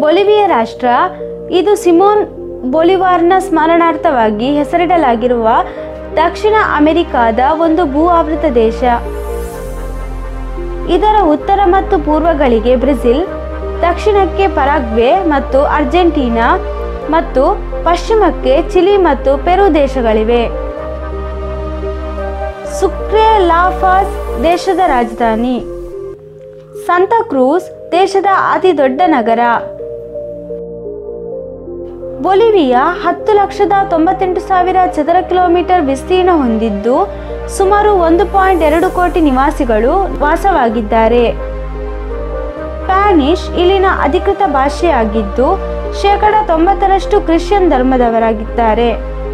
Bolivia ರಾಷ್ಟ್ರ ಇದು Simon ಬೊಲಿವಾರ್ನ ಸ್ಮರಣಾರ್ಥವಾಗಿ ಹೆಸರಿಡಲಾಗಿರುವ ದಕ್ಷಿಣ ಅಮೆರಿಕಾದ ಒಂದು ಭೂ ಆವೃತ ದೇಶ ಇದರ ಉತ್ತರ ಮತ್ತು ಪೂರ್ವಗಳಿಗೆ ಬ್ರೆಜಿಲ್ ದಕ್ಷಿಣಕ್ಕೆ ಪರಾಗ್ವೆ ಮತ್ತು ಅರ್ಜೆಂಟೀನಾ ಮತ್ತು ಪಶ್ಚಿಮಕ್ಕೆ ಚಿಲಿ ಮತ್ತು ಪೆರು ದೇಶಗಳಿವೆ ಸುಕ್ರೆ ಲಾಫಾಸ್ ದೇಶದ ರಾಜಧಾನಿ ಸಂತಾಕ್ರೂಸ್ ದೇಶದ ಅತಿ ದೊಡ್ಡ ನಗರ ಬೊಲಿವಿಯಾ ಹತ್ತು ಲಕ್ಷದ ತೊಂಬತ್ತೆಂಟು ಸಾವಿರ ಚದರ ಕಿಲೋಮೀಟರ್ ವಿಸ್ತೀರ್ಣ ಹೊಂದಿದ್ದು ಸುಮಾರು ಒಂದು ಪಾಯಿಂಟ್ ಎರಡು ಕೋಟಿ ನಿವಾಸಿಗಳು ವಾಸವಾಗಿದ್ದಾರೆ ಸ್ಪ್ಯಾನಿಷ್ ಇಲ್ಲಿನ ಅಧಿಕೃತ ಭಾಷೆಯಾಗಿದ್ದು ಶೇಕಡ ತೊಂಬತ್ತರಷ್ಟು ಕ್ರಿಶ್ಚಿಯನ್ ಧರ್ಮದವರಾಗಿದ್ದಾರೆ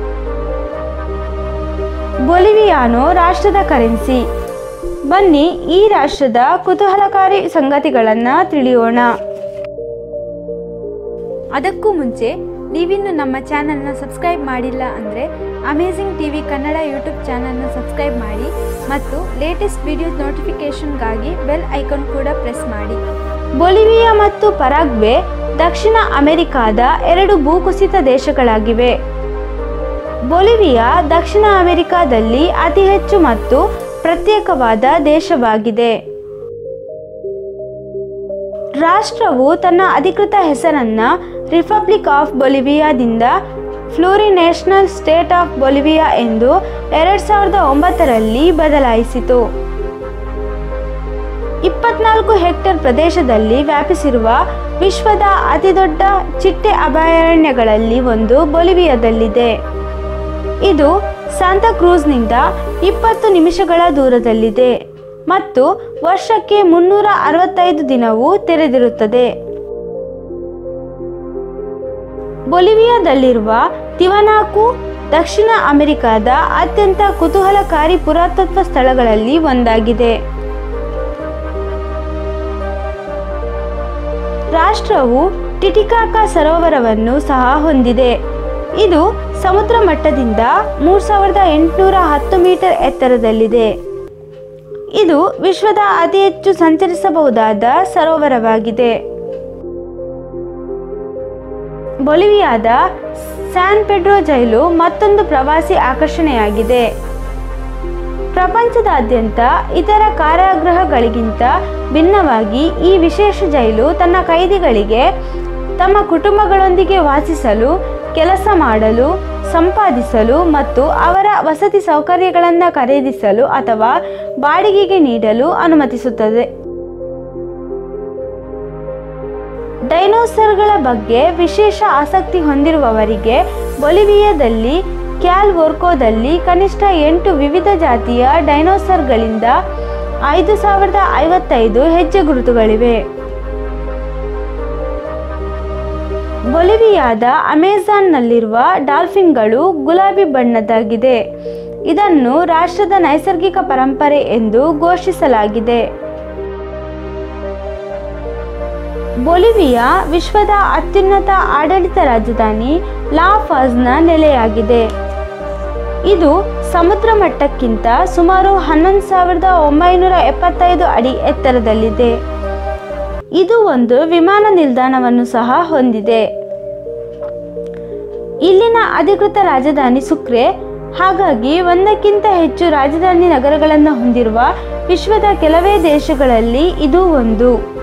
ಬೊಲಿವಿಯಾನೋ ರಾಷ್ಟ್ರದ ಕರೆನ್ಸಿ ಬನ್ನಿ ಈ ರಾಷ್ಟ್ರದ ಕುತೂಹಲಕಾರಿ ಸಂಗತಿಗಳನ್ನು ತಿಳಿಯೋಣ ಅದಕ್ಕೂ ಮುಂಚೆ ನೀವಿನ್ನು ನಮ್ಮ ಚಾನಲ್ನ ಸಬ್ಸ್ಕ್ರೈಬ್ ಮಾಡಿಲ್ಲ ಅಂದರೆ ಅಮೇಝಿಂಗ್ ಟಿವಿ ಕನ್ನಡ ಯೂಟ್ಯೂಬ್ ಚಾನಲ್ನ ಸಬ್ಸ್ಕ್ರೈಬ್ ಮಾಡಿ ಮತ್ತು ಲೇಟೆಸ್ಟ್ ವಿಡಿಯೋಸ್ ನೋಟಿಫಿಕೇಷನ್ಗಾಗಿ ಬೆಲ್ ಐಕಾನ್ ಕೂಡ ಪ್ರೆಸ್ ಮಾಡಿ ಬೊಲಿವಿಯಾ ಮತ್ತು ಪರಾಗ್ವೆ ದಕ್ಷಿಣ ಅಮೆರಿಕಾದ ಎರಡು ಭೂಕುಸಿತ ದೇಶಗಳಾಗಿವೆ ಬೊಲಿವಿಯಾ ದಕ್ಷಿಣ ಅಮೆರಿಕಾದಲ್ಲಿ ಅತಿ ಹೆಚ್ಚು ಮತ್ತು ಪ್ರತ್ಯೇಕವಾದ ದೇಶವಾಗಿದೆ ರಾಷ್ಟ್ರವು ತನ್ನ ಅಧಿಕೃತ ಹೆಸರನ್ನ ರಿಪಬ್ಲಿಕ್ ಆಫ್ ಬೊಲಿವಿಯಾದಿಂದ Plurinational State of Bolivia ಎಂದು ಎರಡು ಸಾವಿರದ ಒಂಬತ್ತರಲ್ಲಿ ಬದಲಾಯಿಸಿತು ಇಪ್ಪತ್ನಾಲ್ಕು ಹೆಕ್ಟೇರ್ ಪ್ರದೇಶದಲ್ಲಿ ವ್ಯಾಪಿಸಿರುವ ವಿಶ್ವದ ಅತಿದೊಡ್ಡ ಚಿಟ್ಟೆ ಅಭಯಾರಣ್ಯಗಳಲ್ಲಿ ಒಂದು ಬೊಲಿವಿಯಾದಲ್ಲಿದೆ ಇದು ಸಾಂತಾಕ್ರೂಸ್ನಿಂದ ಇಪ್ಪತ್ತು ನಿಮಿಷಗಳ ದೂರದಲ್ಲಿದೆ ಮತ್ತು ವರ್ಷಕ್ಕೆ ಮುನ್ನೂರ ಅರವತ್ತೈದು ದಿನವೂ ತೆರೆದಿರುತ್ತದೆ ಬೊಲಿವಿಯಾದಲ್ಲಿರುವ ತಿವನಾಕು ದಕ್ಷಿಣ ಅಮೆರಿಕಾದ ಅತ್ಯಂತ ಕುತೂಹಲಕಾರಿ ಪುರಾತತ್ವ ಸ್ಥಳಗಳಲ್ಲಿ ಒಂದಾಗಿದೆ ರಾಷ್ಟ್ರವು ಟಿಟಿಕಾಕ ಸರೋವರವನ್ನು ಸಹ ಹೊಂದಿದೆ ಇದು ಸಮುದ್ರ ಮಟ್ಟದಿಂದ ಮೂರು ಸಾವಿರದ ಎಂಟುನೂರ ಹತ್ತು ಮೀಟರ್ ಎತ್ತರದಲ್ಲಿದೆ ಇದು ವಿಶ್ವದ ಅತಿ ಹೆಚ್ಚು ಸಂಚರಿಸಬಹುದಾದ ಸರೋವರವಾಗಿದೆ ಬೊಲಿವಿಯಾದ ಸ್ಯಾನ್ ಪೆಡ್ರೋ ಜೈಲು ಮತ್ತೊಂದು ಪ್ರವಾಸಿ ಆಕರ್ಷಣೆಯಾಗಿದೆ ಪ್ರಪಂಚದಾದ್ಯಂತ ಇತರ ಕಾರಾಗೃಹಗಳಿಗಿಂತ ಭಿನ್ನವಾಗಿ ಈ ವಿಶೇಷ ಜೈಲು ತನ್ನ ಕೈದಿಗಳಿಗೆ ತಮ್ಮ ಕುಟುಂಬಗಳೊಂದಿಗೆ ವಾಸಿಸಲು ಕೆಲಸ ಮಾಡಲು ಸಂಪಾದಿಸಲು ಮತ್ತು ಅವರ ವಸತಿ ಸೌಕರ್ಯಗಳನ್ನು ಖರೀದಿಸಲು ಅಥವಾ ಬಾಡಿಗೆಗೆ ನೀಡಲು ಅನುಮತಿಸುತ್ತದೆ ಡೈನೋಸರ್ಗಳ ಬಗ್ಗೆ ವಿಶೇಷ ಆಸಕ್ತಿ ಹೊಂದಿರುವವರಿಗೆ ಬೊಲಿವಿಯಾದಲ್ಲಿ ಕ್ಯಾಲ್ವೋರ್ಕೋದಲ್ಲಿ ಕನಿಷ್ಠ ಎಂಟು ವಿವಿಧ ಜಾತಿಯ ಡೈನೋಸರ್ಗಳಿಂದ ಐದು ಸಾವಿರದ ಐವತ್ತೈದು ಹೆಜ್ಜೆ ಗುರುತುಗಳಿವೆ ಬೊಲಿವಿಯಾದ ಅಮೆಜಾನ್ನಲ್ಲಿರುವ ಡಾಲ್ಫಿನ್ಗಳು ಗುಲಾಬಿ ಬಣ್ಣದ್ದಾಗಿದೆ ಇದನ್ನು ರಾಷ್ಟ್ರದ ನೈಸರ್ಗಿಕ ಪರಂಪರೆ ಎಂದು ಘೋಷಿಸಲಾಗಿದೆ ಬೊಲಿವಿಯಾ ವಿಶ್ವದ ಅತ್ಯುನ್ನತ ಆಡಳಿತ ರಾಜಧಾನಿ ಲಾಫಾಜ್ನ ನೆಲೆಯಾಗಿದೆ ಇದು ಸಮುದ್ರ ಮಟ್ಟಕ್ಕಿಂತ ಸುಮಾರು ಹನ್ನೊಂದು ಸಾವಿರದ ಒಂಬೈನೂರ ಎಪ್ಪತ್ತೈದು ಅಡಿ ಎತ್ತರದಲ್ಲಿದೆ ಇದು ಒಂದು ವಿಮಾನ ನಿಲ್ದಾಣವನ್ನು ಸಹ ಹೊಂದಿದೆ ಇಲ್ಲಿನ ಅಧಿಕೃತ ರಾಜಧಾನಿ ಸುಕ್ರೆ ಹಾಗಾಗಿ ಒಂದಕ್ಕಿಂತ ಹೆಚ್ಚು ರಾಜಧಾನಿ ನಗರಗಳನ್ನು ಹೊಂದಿರುವ ವಿಶ್ವದ ಕೆಲವೇ ದೇಶಗಳಲ್ಲಿ ಇದು ಒಂದು